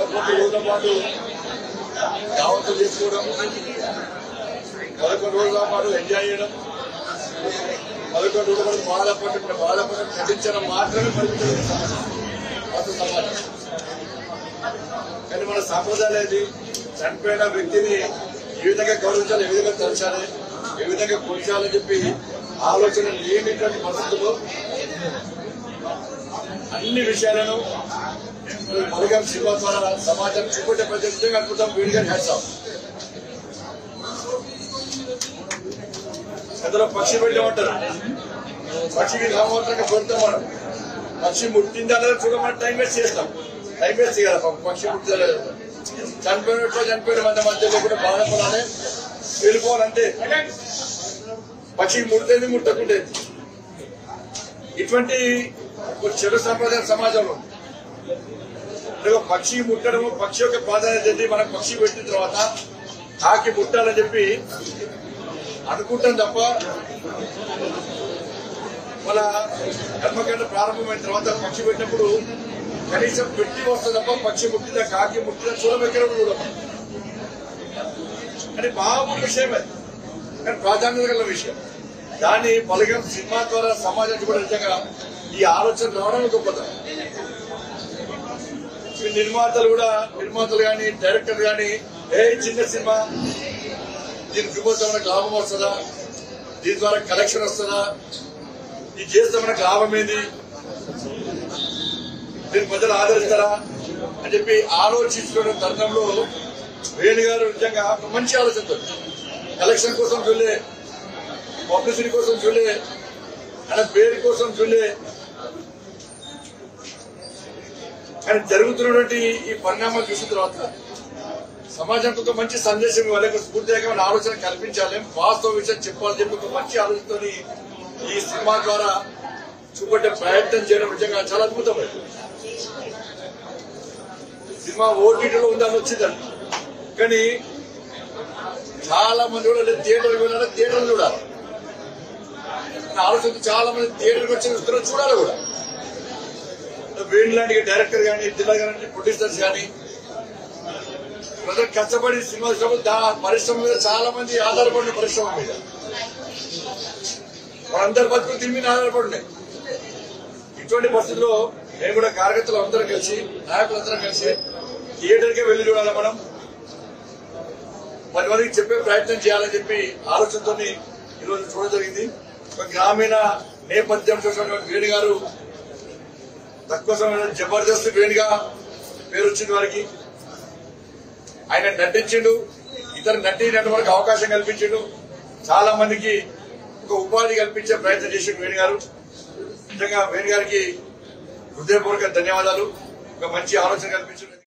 పదకొండు రోజుల పాటు దావత్తులు చేసుకోవడం పదకొండు రోజుల పాటు ఎంజాయ్ చేయడం పదకొండు రోజుల పాటు బాధపడి బాధపడి నటించడం మాత్రమే పరిమితం మత సమాజం కానీ మన సాంప్రదాయాలు ఏది చనిపోయిన వ్యక్తిని ఏ విధంగా గౌరవించాలి ఏ విధంగా తలచాలి ఏ విధంగా కొలిచాలని చెప్పి ఆలోచన లేనిటువంటి పరిస్థితుల్లో అన్ని విషయాలను మరుగం సినిమా ద్వారా సమాజం చూపెట్టే ప్రతి నిజంగా అద్భుతం వీడిగా చేస్తాం అందులో పక్షి వెళ్ళి ఉంటారు పక్షికి రామవంతంగా పెడతాం మనం పక్షి ముట్టిందా లేదా చూడమని టైం వేస్ట్ చేస్తాం టైం వేస్ట్ చేయాలి పాపం పక్షి ముట్టిందా లేదా చనిపోయినట్లు చనిపోయిన మంది మధ్య లేకుండా బాధపడాలి వెళ్ళిపోవాలంటే పక్షికి ముడితేంది ముట్టకుండేది ఇటువంటి ఒక చెడు సంప్రదాయ సమాజంలో ఉంది. అంటే ఒక పక్షి ముట్టడము పక్షి యొక్క ప్రాధాన్యత ఏంటి మనం పక్షి పెట్టిన తర్వాత కాకి ముట్టాలని చెప్పి అనుకుంటాం తప్ప మన కర్మకాండ ప్రారంభమైన తర్వాత పక్షి పెట్టినప్పుడు కనీసం పెట్టి వస్తుంది తప్ప పక్షి ముట్టిందా కాకి ముట్టిందా చూడబెక్కడ చూడం అని మామూలు విషయం అది కానీ ప్రాధాన్యత గల విషయం దాన్ని పలకం సినిమా ద్వారా సమాజానికి కూడా నిజంగా ఈ ఆలోచన రావడం గొప్పతనం ఈ నిర్మాతలు కూడా నిర్మాతలు కానీ డైరెక్టర్ కానీ ఏ చిన్న సినిమా దీని చూపిస్తే మనకు లాభం వస్తుందా దీని ద్వారా కలెక్షన్ వస్తుందా ఇది చేస్తే మనకు లాభం ఏంది దీన్ని ప్రజలు ఆదరిస్తారా అని చెప్పి ఆలోచించుకునే తరుణంలో వేణు గారు నిజంగా ఒక మంచి ఆలోచనతో కలెక్షన్ కోసం చూలే పబ్లిసిటీ కోసం చూలే ఆయన పేరు కోసం చూలే కానీ జరుగుతున్నటువంటి ఈ పరిణామాలు చూసిన తర్వాత సమాజానికి ఒక మంచి సందేశం ఇవ్వాలి ఒక స్ఫూర్తిదాయకమైన ఆలోచన కల్పించాలి వాస్తవ విషయం చెప్పాలని చెప్పి ఒక మంచి ఆలోచనతో ఈ సినిమా ద్వారా చూపెట్టే ప్రయత్నం చేయడం నిజంగా చాలా అద్భుతమైంది సినిమా ఓటీటీలో ఉందని వచ్చిందండి కానీ చాలా మంది కూడా లేదు థియేటర్ వెళ్ళాలి థియేటర్ చూడాలి నా ఆలోచన చాలా మంది థియేటర్కి వచ్చి చూస్తున్నారు చూడాలి కూడా వేణు లాంటి డైరెక్టర్ కానీ జిల్లా కానీ ప్రొడ్యూసర్స్ కానీ ప్రజలు కష్టపడి సినిమా తీసినప్పుడు దా పరిశ్రమ మీద చాలా మంది ఆధారపడిన పరిశ్రమ మీద వాళ్ళందరి బతుకులు దీని మీద ఆధారపడినాయి ఇటువంటి పరిస్థితుల్లో మేము కూడా కార్యకర్తలు అందరం కలిసి నాయకులందరం కలిసి థియేటర్కే వెళ్లి చూడాలి మనం పది మందికి చెప్పే ప్రయత్నం చేయాలని చెప్పి ఆలోచనతో ఈరోజు చూడడం జరిగింది ఒక గ్రామీణ నేపథ్యం చూసినటువంటి వేణు గారు తక్కువ సమయంలో జబర్దస్త్ వేణుగా పేరు వచ్చింది వారికి ఆయన నటించిండు ఇతర నటించినట్టు మనకు అవకాశం కల్పించిండు చాలా మందికి ఒక ఉపాధి కల్పించే ప్రయత్నం చేసిండు వేణు గారు నిజంగా వేణు గారికి హృదయపూర్వక ధన్యవాదాలు ఒక మంచి ఆలోచన కల్పించిండు